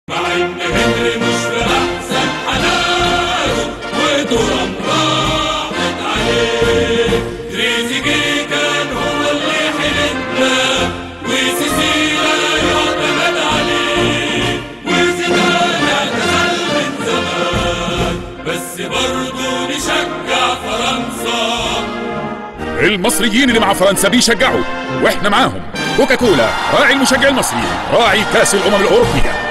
مع ان هنري مش في احسن حالاته وترام راحت عليه تريزيجيه كان هو اللي حلتنا وسيسيلا يعتمد عليه وزيدان اعتزل من زمان بس برضه نشجع فرنسا المصريين اللي مع فرنسا بيشجعوا واحنا معاهم كوكاكولا راعي المشجع المصري راعي كاس الامم الاوروبيه